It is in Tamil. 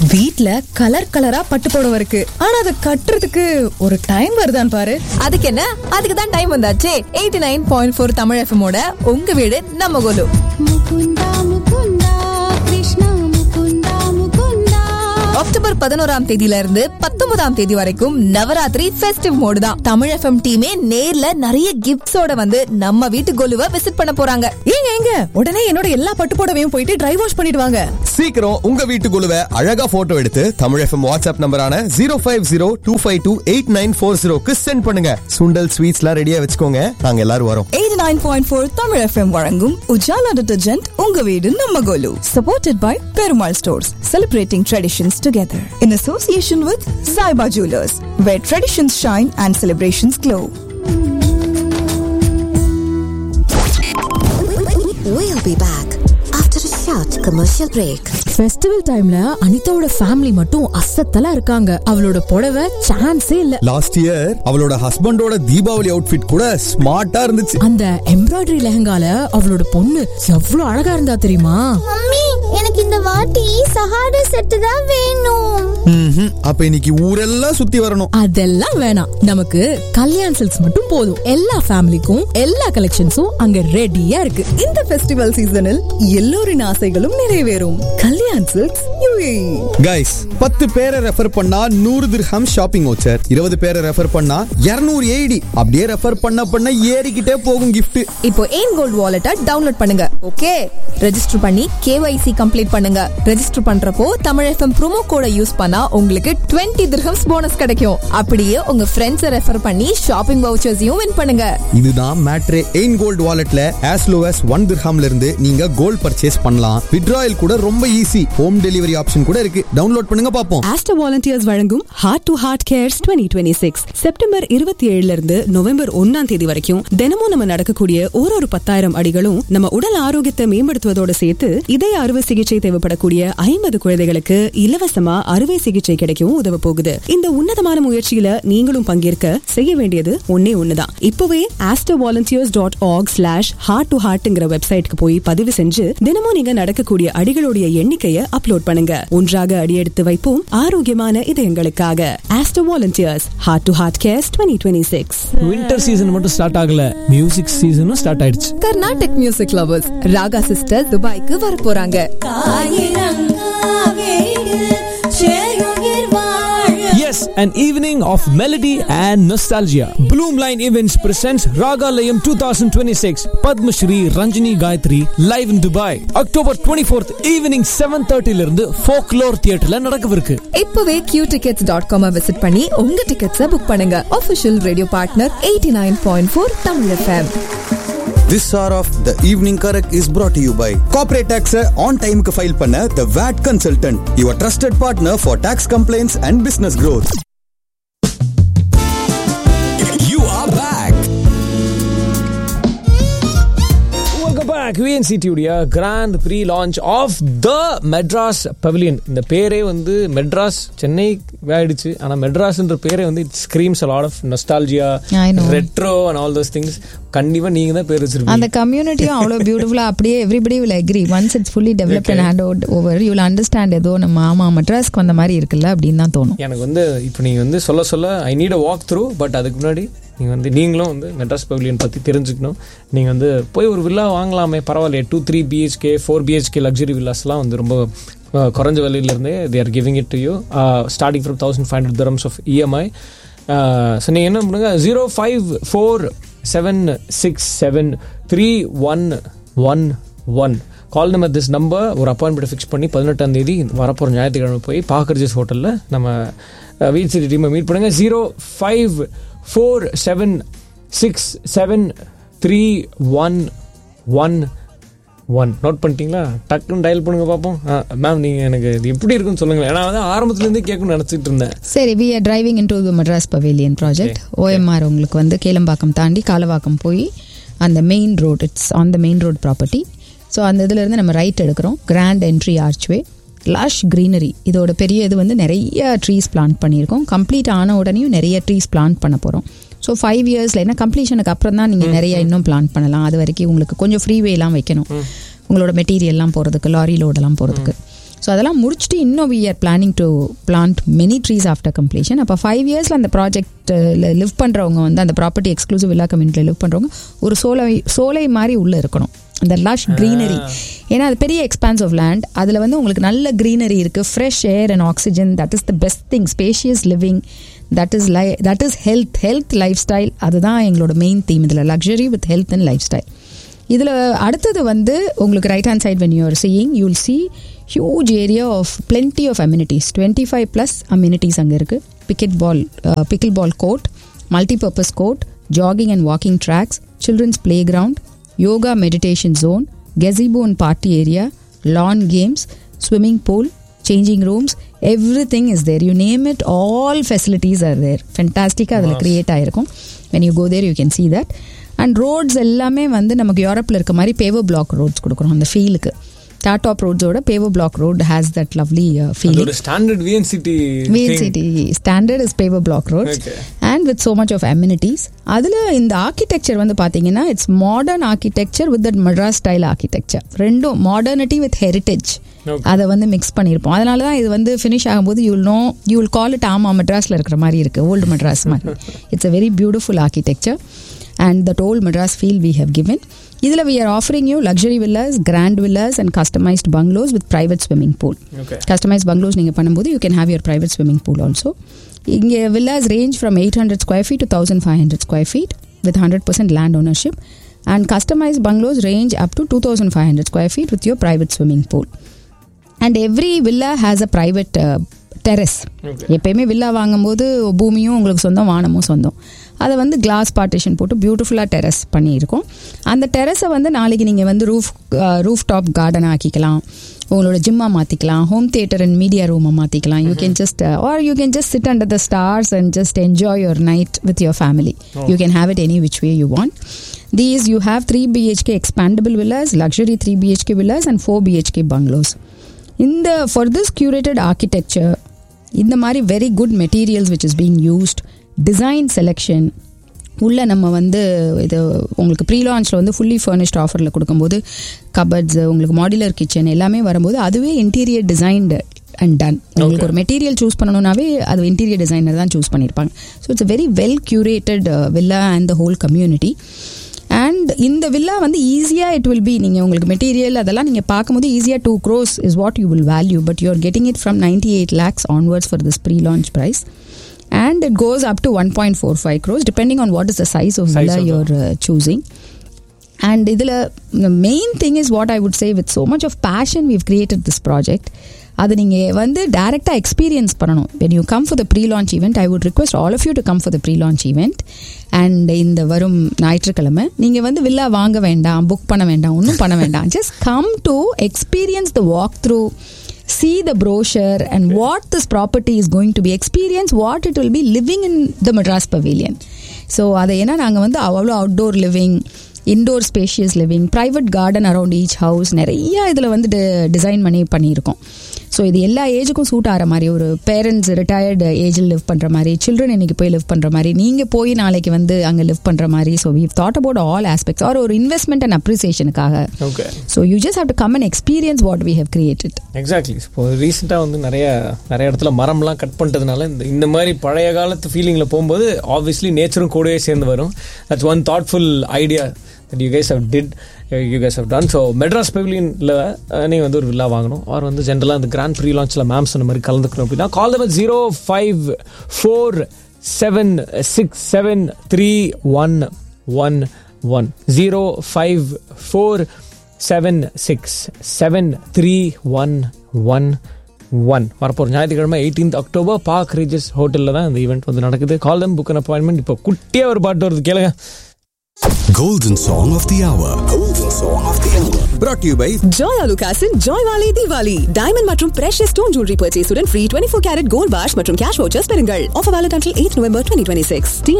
வீட்ல கலர் கலரா பட்டு புடவை இருக்கு ஆனா அதை கட்டுறதுக்கு ஒரு டைம் வருதான் பாரு அதுக்கு என்ன அதுக்கு தான் டைம் வந்தாச்சே eighty nine point four Tamil எஃப்எமோட உங்க வீடு நம்ம கோலு ముకుందా ముకుందా కృష్ణ ముకుందా ముకుందా அக்டோபர் பதினோராம் தேதியில இருந்து பத்தொன்பதாம் தேதி வரைக்கும் நவராத்திரி ஃபெஸ்டிவ் மோடு தான் தமிழ் எஃப்எம் டீமே நேர்ல நிறைய கிஃப்ட்ஸோட வந்து நம்ம வீட்டு கோலுவை விசிட் பண்ண போறாங்க ஏங்க ஏங்க உடனே என்னோட எல்லா பட்டு புடவையும் போயிட்டு ட்ரை வாஷ் பண்ணிடுவாங்க சீக்கிரம் உங்க வீட்டு குழுவை அழகா போட்டோ எடுத்து தமிழ் எஃப்எம் வாட்ஸ்அப் நம்பரான zero five zero two five two eight nine four ஜீரோக்கு சென்ட் பண்ணுங்க சுண்டல் ஸ்வீட்ஸ்லாம் ரெடியா வச்சுக்கோங்க நாங்க எல்லாரும் வரோம் eighty nine point four Tamil FM வழங்கும் உஜாலா டிட்டர்ஜென்ட் உங்க வீடு நம்ம Golu supported by Perumal stores celebrating traditions together in association with Saiba jewellers where traditions shine and celebrations glow We'll be back after a short commercial break. Festival டைம்ல அனிதாவோட ஃபேமிலி மட்டும் அசத்தலா இருக்காங்க அவளோட புடவை சான்ஸே இல்ல லாஸ்ட் இயர் அவளோட ஹஸ்பண்டோட தீபாவளி அவுட்ஃபிட் கூட ஸ்மார்ட்டா இருந்துச்சு அந்த எம்ப்ராய்டரி லெஹங்கால அவளோட பொண்ணு எவ்வளவு அழகா இருந்தா தெரியுமா மம்மி எனக்கு இந்த வாட்டி சஹாரா செட்டு தான் வேணும் ம்ஹும். அப்ப இன்னைக்கு ஊரெல்லாம் சுத்தி வரணும் அதெல்லாம் வேணாம் நமக்கு கல்யாண் சில்க்ஸ் மட்டும் போதும் எல்லா ஃபேமிலிக்கும் எல்லா கலெக்ஷன்ஸும் அங்க ரெடியா இருக்கு இந்த ஃபெஸ்டிவல் சீசனில் எல்லோரின் ஆசைகளும் நிறைவேறும் கல்யாண் சில்க்ஸ் யுஏஇ கைஸ் பத்து பேரை ரெஃபர் பண்ணா நூறு திர்ஹம் ஷாப்பிங் வவுச்சர் இருபது பேரை ரெஃபர் பண்ணா 200 ஏடி அப்படியே ரெஃபர் பண்ண பண்ண ஏறிக்கிட்டே போகும் gift இப்போ ஏன் கோல்ட் வாலெட்டை டவுன்லோட் பண்ணுங்க ஓகே ரெஜிஸ்டர் பண்ணி கேஒய்சி கம்ப்ளீட் பண்ணுங்க ரெஜிஸ்டர் பண்றப்போ தமிழ் எஃப்எம் ப்ரோமோ கோட யூஸ் பண்ணா உங்களுக்கு 20 திர்ஹம்ஸ் போனஸ் கிடைக்கும் அப்படியே உங்க ஃப்ரெண்ட்ஸை ரெஃபர் பண்ணி ஷாப்பிங் வவுச்சர்ஸையும் வின் பண்ணுங்க இதுதான் மேட்ரே எயின் கோல்ட் வாலெட்ல as low as ஒன் திர்ஹாம்ல இருந்து நீங்க கோல்ட் பர்ச்சேஸ் பண்ணலாம் வித்ட்ராயல் கூட ரொம்ப ஈஸி ஹோம் டெலிவரி ஆப்ஷன் கூட இருக்கு டவுன்லோட் பண்ணுங்க பாப்போம் ஆஸ்டர் வாலண்டியர்ஸ் வழங்கும் heart to heart cares twenty twenty six September இருபத்தி ஏழுல இருந்து நவம்பர் ஒன்னாம் தேதி வரைக்கும் தினமும் நம்ம நடக்கக்கூடிய ஒரு ஒரு பத்தாயிரம் அடிகளும் நம்ம உடல் ஆரோக்கியத்தை மேம்படுத்துவதோட சேர்த்து இதய அறுவை சிகிச்சை தேவைப்படக்கூடிய ஐம்பது குழந்தைகளுக்கு இலவசமா அறுவை சிகிச்சை கிடைக்கவும் உதவ போகுது இந்த உன்னதமான முயற்சியில நீங்களும் பங்கேற்க செய்ய வேண்டியது ஒன்னே ஒண்ணுதான் இப்பவே Aster volunteers dot org slash heart to ஹார்ட்ங்கிற வெப்சைட்க்கு போய் பதிவு செஞ்சு தினமும் நீங்க நடக்கக்கூடிய அடிகளுடைய எண்ணிக்கையை அப்லோட் பண்ணுங்க ஒன்றாக அடியெடுத்து வைப்போம் ஆரோக்கியமான இதயங்களுக்காக Aster volunteers heart to heart cares twenty twenty six winter season மட்டும் ஸ்டார்ட் ஆகல மியூசிக் சீசனும் ஸ்டார்ட் ஆயிடுச்சு Carnatic music lovers Raga sister துபாய்க்கு வர போறாங்க Yes, an evening of melody and nostalgia. Bloomline Events presents Raga Layam 2026 Padma Shri Ranjini Gayatri live in Dubai. October 24th evening 7:30 ல இருந்து Folklore Theatreல நடக்கவிருக்கு. இப்பவே Q tickets dot com visit பண்ணி உங்க டிக்கெட்ஸை புக் பண்ணுங்க official radio partner eighty nine point four Tamil FM This hour of the evening correct is brought to you by Corporate Tax on time க்கு ஃபைல் பண்ண The VAT Consultant, your trusted partner for tax complaints and business growth. You are back. Welcome back. VNCT உடைய grand pre launch of the Madras pavilion இந்த பேரே வந்து மெட்ராஸ் சென்னை ஆயிடுச்சு ஆனா மெட்ராஸ்ன்ற பேரே வந்து it screams lot of nostalgia I know. Retro and all those things கண்டிப்பா நீங்க தான் பேர் அந்த வச்சிருப்பீங்க கம்யூனிட்டியும் அவ்வளோ பியூட்டிஃபுல்லா அப்படியே everybody will agree once it's fully developed and hand out over you understand ஏதோ நம்ம ஆமா மெட்ராஸ்க்கு வந்த மாதிரி இருக்குல்ல அப்படின்னு தான் தோணும் எனக்கு வந்து இப்போ நீங்கள் வந்து சொல்ல சொல்ல I need a walk through but அதுக்கு முன்னாடி நீங்கள் வந்து நீங்களும் வந்து மெட்ராஸ் பவிலியன் பற்றி தெரிஞ்சுக்கணும் நீங்கள் வந்து போய் ஒரு வில்லா வாங்கலாமே பரவாயில்லையே two three BHK four BHK luxury வில்லாஸ்லாம் வந்து ரொம்ப அஹ், குறைஞ்ச விலையிலேருந்தே they are giving it to you starting from thousand five hundred dirhams of EMI so நீங்கள் என்ன பண்ணுங்க zero five four seven six seven three one one one call number this number ஒரு அப்பாயின்மெண்ட் ஃபிக்ஸ் பண்ணி பதினெட்டாம் தேதி வரப்போகிற ஞாயிற்றுக்கிழமை போய் பாக்கர்ஜஸ் ஹோட்டலில் நம்ம வீட் சிட்டி டீமை மீட் பண்ணுங்கள் zero five four seven six seven three one one one note பண்ணிட்டீங்களா டக்குன்னு டயல் பண்ணுங்க பார்ப்போம் மேம் நீங்கள் எனக்கு இது எப்படி இருக்குன்னு சொல்லுங்களேன் ஏன்னா வந்து ஆரம்பத்துலேருந்தே கேட்கணும்னு நினச்சிட்டு இருந்தேன் சரி we are driving in to Madras pavilion project OMR உங்களுக்கு வந்து கேளம்பாக்கம் தாண்டி காலவாக்கம் போய் அந்த main road it's on the main road property so அந்த இதுலேருந்து நம்ம ரைட் எடுக்கிறோம் grand entry archway lush greenery இதோட பெரிய இது வந்து நிறைய ட்ரீஸ் பிளான்ட் பண்ணியிருக்கோம் கம்ப்ளீட் ஆன உடனேயும் நிறைய ட்ரீஸ் பிளான்ட் பண்ண போகிறோம் ஸோ ஃபைவ் இயர்ஸில் ஏன்னா கம்ப்ளீஷனுக்கு அப்புறம் தான் நீங்கள் நிறைய இன்னும் பிளான் பண்ணலாம் அது வரைக்கும் உங்களுக்கு கொஞ்சம் ஃப்ரீவேலாம் வைக்கணும் உங்களோட மெட்டீரியல்லாம் போகிறதுக்கு லாரி லோடெல்லாம் போகிறதுக்கு ஸோ அதெல்லாம் முடிச்சுட்டு இன்னும் we are planning to plant many trees after completion அப்போ ஃபைவ் இயர்ஸில் அந்த ப்ராஜெக்ட்டில் லிவ் பண்ணுறவங்க வந்து அந்த ப்ராப்பர்ட்டி எக்ஸ்க்ளூசிவ் வில்லா கம்யூனிட்டியில் லிவ் பண்ணுறவங்க ஒரு சோலை சோலை மாதிரி உள்ளே இருக்கணும் அந்த லஷ் க்ரீனரி ஏன்னா அது பெரிய எக்ஸ்பான்ஸ் ஆஃப் லேண்ட் அதில் வந்து உங்களுக்கு நல்ல க்ரீனரி இருக்குது fresh air and oxygen that is the best thing spacious living that is lie that is health health life style அதுதான் எங்களோட மெயின் தீம் இதில் luxury with health and life style இதில் அடுத்தது வந்து உங்களுக்கு right hand side when you're seeing you will see huge area of plenty of amenities twenty five plus amenities அங்கே இருக்குது picket ball pickleball court multipurpose court jogging and walking tracks children's play ground yoga meditation zone gazebo and party area lawn games swimming pool changing rooms every thing is there you name it all facilities are there ஃபென்டாஸ்டிக்காக அதில் கிரியேட் ஆகிருக்கும் when you go there you can see that and roads எல்லாமே வந்து நமக்கு யூரோப்பில் இருக்க மாதிரி பேவர் பிளாக் ரோட்ஸ் கொடுக்குறோம் அந்த ஃபீலுக்கு டாடாப் ரோட்ஸோட paver block road has that lovely அது ஃபீலிங் ஒரு standard VNCT VLCT standard is paver block roads Okay. and with so much of amenities அதில் இந்த ஆர்கிடெக்சர் வந்து பார்த்தீங்கன்னா it's modern architecture with that Madras style architecture ரெண்டும் மாடர்னிட்டி வித் ஹெரிட்டேஜ் Okay. அதை வந்து மிக்ஸ் பண்ணியிருப்போம் அதனால தான் இது வந்து ஃபினிஷ் ஆகும்போது you know you will call it ஆமா மெட்ராஸில் இருக்கிற மாதிரி இருக்குது ஓல்டு மெட்ராஸ் மாதிரி it's a very beautiful architecture and that old Madras feel we have given இதில் we are offering you luxury villas grand villas and customised bungalows with private swimming pool Okay. Customise bungalows நீங்கள் பண்ணும்போது you can have your private swimming pool also இங்கே villas range from eight hundred square feet to thousand five hundred square feet with hundred percent land ownership and customise bungalows range up to two thousand five hundred square feet with your private swimming pool and every villa has a private terrace Okay. எப்பயுமே வில்லா வாங்கும்போது பூமியும் உங்களுக்கு சொந்தம் வானமும் சொந்தம் அதை வந்து கிளாஸ் பார்ட்டிஷன் போட்டு பியூட்டிஃபுல்லாக டெரஸ் பண்ணியிருக்கோம் அந்த டெரஸை வந்து நாளைக்கு நீங்கள் வந்து ரூஃப் ரூஃப் டாப் கார்டன் ஆக்கிக்கலாம் உங்களோட ஜிம்மா மாற்றிக்கலாம் ஹோம் தியேட்டர் அண்ட் மீடியா ரூமை மாற்றிக்கலாம் you can just or you can just sit under the stars and just enjoy your night with your family you can have it any which way you want These you have 3 BHK expandable villas, luxury 3 BHK villas, and 4 BHK bungalows. இந்த ஃபார் திஸ் curated architecture இந்த மாதிரி very good materials which is being used design selection உள்ள நம்ம வந்து இது உங்களுக்கு ப்ரீ லான்ச்சில் வந்து ஃபுல்லி ஃபர்னிஷ்ட் ஆஃபரில் கொடுக்கும்போது கபர்ட்ஸ் உங்களுக்கு மாடுலர் கிச்சன் எல்லாமே வரும்போது அதுவே இன்டீரியர் டிசைன்டு அண்ட் டன் உங்களுக்கு ஒரு மெட்டீரியல் சூஸ் பண்ணணும்னாவே அது இன்டீரியர் டிசைனர் தான் சூஸ் பண்ணியிருப்பாங்க so it's very well curated villa and the whole community and இந்த வில்லா வந்து ஈஸியாக இட் வில் பி நீங்கள் உங்களுக்கு மெட்டீரியல் அதெல்லாம் நீங்கள் பார்க்கும்போது ஈஸியாக two crores is what you will value but you are getting it from ninety eight lakhs onwards for this pre launch price and it goes up to one point four five crores depending on what is the size of villa of the- you're choosing and இதில் main thing is what I would say with so much of passion we've created this project அது நீங்கள் வந்து டேரெக்டாக எக்ஸ்பீரியன்ஸ் பண்ணணும் when you come for the pre launch event I would request all of you to come for the pre launch event and இந்த வரும் ஞாயிற்றுக்கிழமை நீங்கள் வந்து வில்லா வாங்க வேண்டாம் புக் பண்ண வேண்டாம் ஒன்றும் பண்ண வேண்டாம் just come to experience the walk through see the brochure and what this property is going to be experience what it will be living in the madras pavilion so அதை ஏன்னா நாங்கள் வந்து அவ்வளோ outdoor living indoor spacious living private garden around each house நிறைய இதில் வந்து டிசைன் பண்ணி பண்ணியிருக்கோம் ஸோ இது எல்லா ஏஜுக்கும் சூட் ஆகிற மாதிரி ஒரு பேரண்ட்ஸ் ரிட்டையர்டு ஏஜில் லிவ் பண்ணுற மாதிரி சில்ட்ரன் இன்னைக்கு போய் லிவ் பண்ணுற மாதிரி நீங்கள் போய் நாளைக்கு வந்து அங்கே லிவ் பண்ணுற மாதிரி so we've thought about all aspects or ஒரு இன்வெஸ்ட்மெண்ட் அண்ட் அப்ரிசியேஷனுக்காக okay so you just have to come and experience what we have created exactly இப்போ ரீசெண்டாக வந்து நிறைய நிறைய இடத்துல மரம்லாம் கட் பண்ணிட்டதுனால இந்த இந்த மாதிரி பழைய காலத்து ஃபீலிங்கில் போகும்போது ஆப்வியஸ்லி நேச்சரும் கூடவே சேர்ந்து வரும் that's one thoughtful idea that you guys have did you guys have done so Madras பெவிலியனில் நீங்கள் வந்து ஒரு வில்லா வாங்கணும் ஆர் வந்து ஜென்ரலாக இந்த கிராண்ட் ப்ரீ லான்ச்சில் மேம் சொன்ன மாதிரி கலந்துக்கணும் அப்படின்னா கால் தவர் zero five four seven six seven three one one one zero five four seven six seven three one one one வரப்போகிற ஞாயிற்றுக்கிழமை எயிட்டீன்த் அக்டோபர் பார்க் ரீஜஸ் ஹோட்டலில் தான் இந்த ஈவெண்ட் வந்து நடக்குது கால் தம் புக் அப்பாயின்மெண்ட் இப்போ குட்டியாக ஒரு பாட்டு வருது கேளுங்க Golden Song of the Hour. Golden Song of the Hour. brought to you by ஜோயா லுகாஸின் ஜாய் வாலி தீபாவளி டைமண்ட் மற்றும் பிரஷியஸ் ஸ்டோன் ஜுவல்லரி பர்ச்சேஸுடன் free twenty four carat gold பாஷ் மற்றும் கேஷ் வவுச்சர்ஸ் பெறுங்கள் offer valid until eight November twenty twenty six